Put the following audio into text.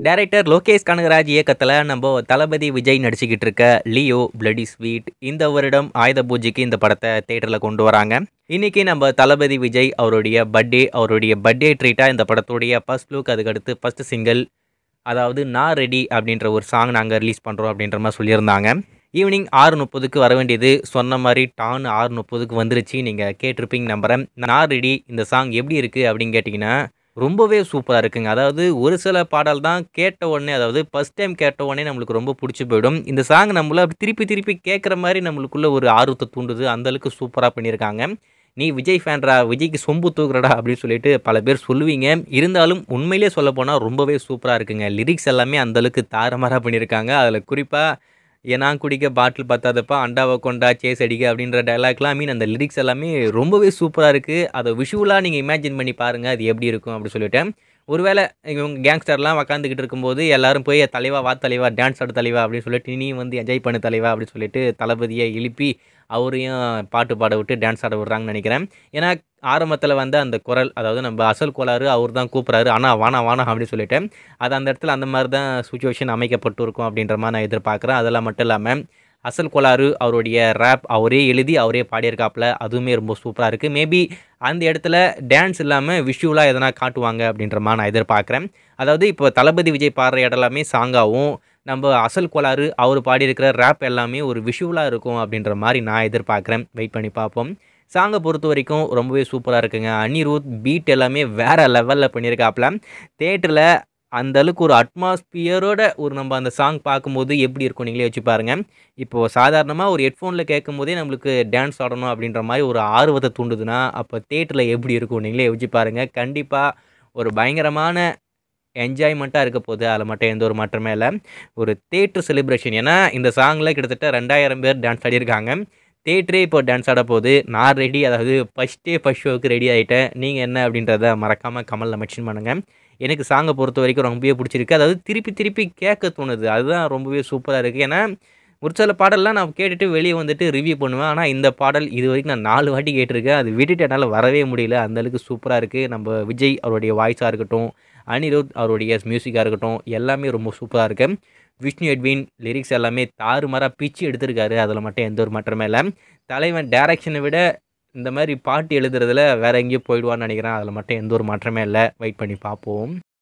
director Lokesh Kanagaraj இயக்கத்தில் நம்ம தளபதி விஜய் நடிச்சுக்கிட்டு இருக்க லியோ பிளடி ஸ்வீட் இந்த வருடம் ஆயுத பூஜைக்கு இந்த படத்தை தேட்டரில் கொண்டு வராங்க இன்னைக்கு நம்ம தளபதி விஜய் அவருடைய பர்த்டே அவருடைய பர்த்டே ட்ரீட்டாக இந்த படத்துடைய ஃபர்ஸ்ட் லுக் அதுக்கடுத்து ஃபர்ஸ்ட் சிங்கிள் அதாவது நான் ரெடி அப்படின்ற ஒரு சாங் நாங்கள் ரிலீஸ் பண்ணுறோம் அப்படின்ற மாதிரி சொல்லியிருந்தாங்க ஈவினிங் ஆறு முப்பதுக்கு வர வேண்டியது சொன்ன மாதிரி டான் ஆறு முப்பதுக்கு வந்துருச்சு நீங்கள் கேட்டிருப்பீங்க நம்புறேன் நான் ரெடி இந்த சாங் எப்படி இருக்குது அப்படின்னு கேட்டிங்கன்னா ரொம்பவே சூப்பராக இருக்குங்க அதாவது ஒரு சில பாடல் தான் கேட்ட உடனே அதாவது ஃபஸ்ட் டைம் கேட்ட உடனே நம்மளுக்கு ரொம்ப பிடிச்சி போயிடும் இந்த சாங் நம்மள அப்படி திருப்பி திருப்பி கேட்குற மாதிரி நம்மளுக்குள்ள ஒரு ஆர்வத்தை தூண்டுது அந்தளவுக்கு சூப்பராக பண்ணியிருக்காங்க நீ விஜய் ஃபேன்ரா விஜய்க்கு சொம்பு தூக்குறடா அப்படின்னு சொல்லிட்டு பல பேர் சொல்லுவீங்க இருந்தாலும் உண்மையிலே சொல்ல போனால் ரொம்பவே சூப்பராக இருக்குங்க லிரிக்ஸ் எல்லாமே அந்தளவுக்கு தாறுமாறாக பண்ணியிருக்காங்க அதில் குறிப்பாக ஏன்னா குடிக்க பாட்டில் பத்தாதப்பா அண்டாவை கொண்டா சேஸ் அடிக்க அப்படின்ற டைலாக்லாம் மீன் அந்த லிரிக்ஸ் எல்லாமே ரொம்பவே சூப்பராக இருக்குது அதை விஷுவலாக நீங்கள் இமேஜின் பண்ணி பாருங்கள் அது எப்படி இருக்கும் அப்படி சொல்லிட்டு ஒருவேளை இவங்க கேங்ஸ்டர்லாம் உக்காந்துக்கிட்டு இருக்கும்போது எல்லாரும் போய் தலைவா வா தலைவா டான்ஸ் ஆடு தலைவா அப்படின்னு சொல்லிட்டு நீ வந்து என்ஜாய் பண்ணு தலைவா அப்படின்னு சொல்லிட்டு தளபதியை எழுப்பி அவரையும் பாட்டு பாட விட்டு டான்ஸ் ஆட விட்றாங்கன்னு நினைக்கிறேன் ஏன்னா ஆரம்பத்தில் வந்து அந்த குரல் அதாவது நம்ம அசல் கோளாறு அவர் தான் கூப்பிட்றாரு ஆனால் வானா வானா அப்படின்னு சொல்லிட்டு அது அந்த இடத்துல அந்த மாதிரி தான் சுச்சுவேஷன் அமைக்கப்பட்டு இருக்கும் அப்படின்ற மாதிரி நான் எதிர்பார்க்குறேன் அதெல்லாம் மட்டும் இல்லாமல் அசல் கோளாறு அவருடைய ரேப் அவரே எழுதி அவரே பாடியிருக்காப்புல அதுவுமே ரொம்ப சூப்பராக இருக்குது மேபி அந்த இடத்துல டான்ஸ் இல்லாமல் விஷுவலாக எதனா காட்டுவாங்க அப்படின்ற மாதிரி நான் எதிர்பார்க்குறேன் அதாவது இப்போ தளபதி விஜய் பாடுற இடம் எல்லாமே சாங்காகவும் நம்ம அசல் கோளாறு அவர் பாடியிருக்கிற ரேப் எல்லாமே ஒரு விஷுவலாக இருக்கும் அப்படின்ற மாதிரி நான் எதிர்பார்க்குறேன் வெயிட் பண்ணி பார்ப்போம் சாங்கை பொறுத்த வரைக்கும் ரொம்பவே சூப்பராக இருக்குங்க அனிருத் பீட் எல்லாமே வேறு லெவலில் பண்ணியிருக்காப்புல தேட்டரில் அந்த அளவுக்கு ஒரு அட்மாஸ்பியரோட ஒரு நம்ம அந்த சாங் பார்க்கும்போது எப்படி இருக்கும் நீங்களே வச்சு பாருங்கள் இப்போது சாதாரணமாக ஒரு ஹெட்ஃபோனில் கேட்கும் போதே நம்மளுக்கு டான்ஸ் ஆடணும் அப்படின்ற மாதிரி ஒரு ஆர்வத்தை தூண்டுதுன்னா அப்போ தேட்டரில் எப்படி இருக்கும் நீங்களே வச்சு பாருங்கள் கண்டிப்பாக ஒரு பயங்கரமான என்ஜாய்மெண்ட்டாக இருக்க போகுது அதில் மட்டும் எந்த ஒரு மாற்றமே இல்லை ஒரு தேட்டர் செலிப்ரேஷன் ஏன்னா இந்த சாங்கில் கிட்டத்தட்ட ரெண்டாயிரம் பேர் டான்ஸ் ஆடியிருக்காங்க தேட்டரே இப்போ டான்ஸ் ஆட போகுது நான் ரெடி அதாவது ஃபஸ்ட்டே ஃபஸ்ட் ஷோவுக்கு ரெடி ஆகிட்டேன் நீங்கள் என்ன அப்படின்றத மறக்காமல் கமலில் மென்ஷன் பண்ணுங்கள் எனக்கு சாங்கை பொறுத்த வரைக்கும் ரொம்பவே பிடிச்சிருக்கு அதாவது திருப்பி திருப்பி கேட்க தோணுது அதுதான் ரொம்பவே சூப்பராக இருக்குது ஏன்னா ஒரு சில பாடல்லாம் நான் கேட்டுட்டு வெளியே வந்துட்டு ரிவ்யூ பண்ணுவேன் ஆனால் இந்த பாடல் இது வரைக்கும் நான் நாலு வாட்டி கேட்டிருக்கேன் அது விட்டுட்டு என்னால் வரவே முடியல அந்தளவுக்கு சூப்பராக இருக்குது நம்ம விஜய் அவருடைய வாய்ஸாக இருக்கட்டும் அனிருத் அவருடைய மியூசிக்காக இருக்கட்டும் எல்லாமே ரொம்ப சூப்பராக இருக்குது விஷ்ணு எட்வின் லிரிக்ஸ் எல்லாமே தாறுமாறாக பிச்சு எடுத்திருக்காரு அதில் மட்டும் எந்த ஒரு மாற்றமே இல்லை தலைவன் டேரக்ஷனை விட இந்த மாதிரி பாட்டு எழுதுறதுல வேறு எங்கேயோ போயிடுவான்னு நினைக்கிறேன் அதில் மட்டும் எந்த ஒரு மாற்றமே இல்லை வெயிட் பண்ணி பார்ப்போம்